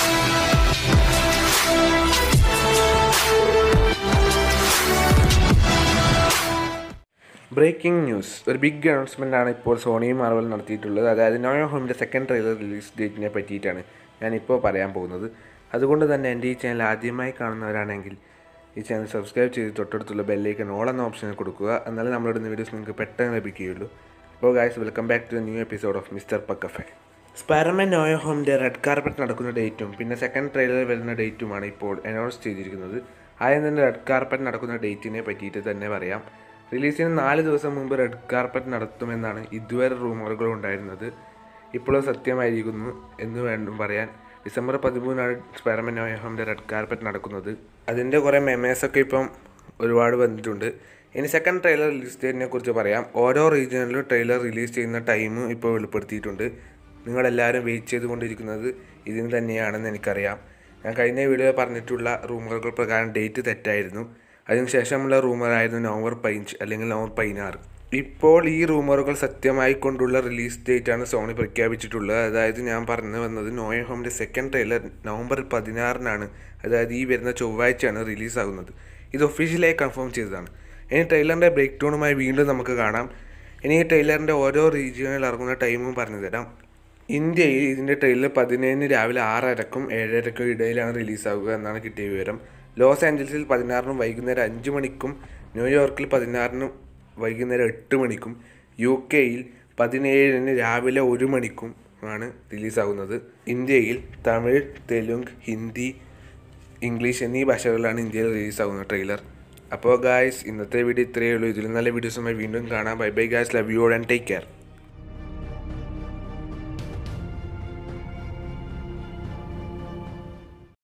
breaking news ഒരു big announcement ആണ് ഇപ്പോൾ സോണിയും മാർവൽ നടത്തിയിട്ടുള്ളത് അതായത് നോയോ ഹോമിൻ്റെ സെക്കൻഡ് ട്രെയിലർ റിലീസ് ഡേറ്റിനെ പറ്റിയിട്ടാണ് ഞാനിപ്പോൾ പറയാൻ പോകുന്നത് അതുകൊണ്ട് തന്നെ എൻ്റെ ഈ ചാനൽ ആദ്യമായി കാണുന്നവരാണെങ്കിൽ ഈ ചാനൽ സബ്സ്ക്രൈബ് ചെയ്ത് തൊട്ടടുത്തുള്ള ബെല്ലൈക്കൻ ഓൾ എന്ന ഓപ്ഷനിൽ കൊടുക്കുക എന്നാലും നമ്മളിടുന്ന വീഡിയോസ് നിങ്ങൾക്ക് പെട്ടെന്ന് ലഭിക്കുകയുള്ളൂ അപ്പോൾ guys welcome back to the new episode of mister പക്കഫെ സ്പൈഡർമാൻ നോയോ ഹോമിൻ്റെ റെഡ് കാർപ്പറ്റ് നടക്കുന്ന ഡേറ്റും പിന്നെ സെക്കൻഡ് ട്രെയിലർ വരുന്ന ഡേറ്റുമാണ് ഇപ്പോൾ അനൗൺസ് ചെയ്തിരിക്കുന്നത് ആദ്യം തന്നെ റെഡ് കാർപ്പറ്റ് നടക്കുന്ന ഡേറ്റിനെ പറ്റിയിട്ട് തന്നെ പറയാം റിലീസിന് നാല് ദിവസം മുമ്പ് റെഡ് കാർപ്പറ്റ് നടത്തുമെന്നാണ് ഇതുവരെ റൂമറുകൾ ഉണ്ടായിരുന്നത് ഇപ്പോൾ സത്യമായിരിക്കുന്നു എന്ന് വേണം പറയാൻ ഡിസംബർ പതിമൂന്നാണ് സ്പൈഡർമാൻ നോയോ ഹോമിൻ്റെ റെഡ് കാർപ്പറ്റ് നടക്കുന്നത് അതിൻ്റെ കുറേ മെമേഴ്സൊക്കെ ഇപ്പം ഒരുപാട് വന്നിട്ടുണ്ട് ഇനി സെക്കൻഡ് ട്രെയിലർ റിലീസ് ഡേറ്റിനെ കുറിച്ച് പറയാം ഓരോ റീജിയനിലും ട്രെയിലർ റിലീസ് ചെയ്യുന്ന ടൈം ഇപ്പോൾ വെളിപ്പെടുത്തിയിട്ടുണ്ട് നിങ്ങളെല്ലാവരും വെയിറ്റ് ചെയ്തുകൊണ്ടിരിക്കുന്നത് ഇതിന് തന്നെയാണെന്ന് എനിക്കറിയാം ഞാൻ കഴിഞ്ഞ വീഡിയോയിൽ പറഞ്ഞിട്ടുള്ള റൂമറുകൾ പ്രകാരം ഡേറ്റ് തെറ്റായിരുന്നു അതിനുശേഷമുള്ള റൂമറായിരുന്നു നവംബർ പതിനഞ്ച് അല്ലെങ്കിൽ നവംബർ പതിനാറ് ഇപ്പോൾ ഈ റൂമറുകൾ സത്യമായി കൊണ്ടുള്ള റിലീസ് ഡേറ്റാണ് സോണി പ്രഖ്യാപിച്ചിട്ടുള്ളത് അതായത് ഞാൻ പറഞ്ഞു വന്നത് നോയ ഹോമിൻ്റെ സെക്കൻഡ് ട്രെയിലർ നവംബർ പതിനാറിനാണ് അതായത് ഈ വരുന്ന ചൊവ്വാഴ്ചയാണ് റിലീസാകുന്നത് ഇത് ഒഫീഷ്യലായി കൺഫേം ചെയ്തതാണ് ഇനി ട്രെയിലറിൻ്റെ ബ്രേക്ക് ഡൗണുമായി വീണ്ടും നമുക്ക് കാണാം ഇനി ഈ ട്രെയിലറിൻ്റെ ഓരോ റീജിയണിൽ ഇറങ്ങുന്ന ടൈമും പറഞ്ഞു തരാം ഇന്ത്യയിൽ ഇതിൻ്റെ ട്രെയിലർ പതിനേഴിന് രാവിലെ ആറരക്കും ഏഴരക്കും ഇടയിലാണ് റിലീസാവുക എന്നാണ് കിട്ടിയ വിവരം ലോസ് ആഞ്ചൽസിൽ പതിനാറിനും വൈകുന്നേരം അഞ്ച് മണിക്കും ന്യൂയോർക്കിൽ പതിനാറിനും വൈകുന്നേരം എട്ട് മണിക്കും യു കെയിൽ പതിനേഴിന് രാവിലെ ഒരു മണിക്കും ആണ് റിലീസാകുന്നത് ഇന്ത്യയിൽ തമിഴ് തെലുങ്ക് ഹിന്ദി ഇംഗ്ലീഷ് എന്നീ ഭാഷകളിലാണ് ഇന്ത്യയിൽ റിലീസാകുന്ന ട്രെയിലർ അപ്പോൾ ഗായ്സ് ഇന്നത്തെ വീഡിയോ ഇത്രയേ ഉള്ളൂ ഇതിലും നല്ല വീഡിയോസുമായി വീണ്ടും കാണാം bye bye guys love you and take care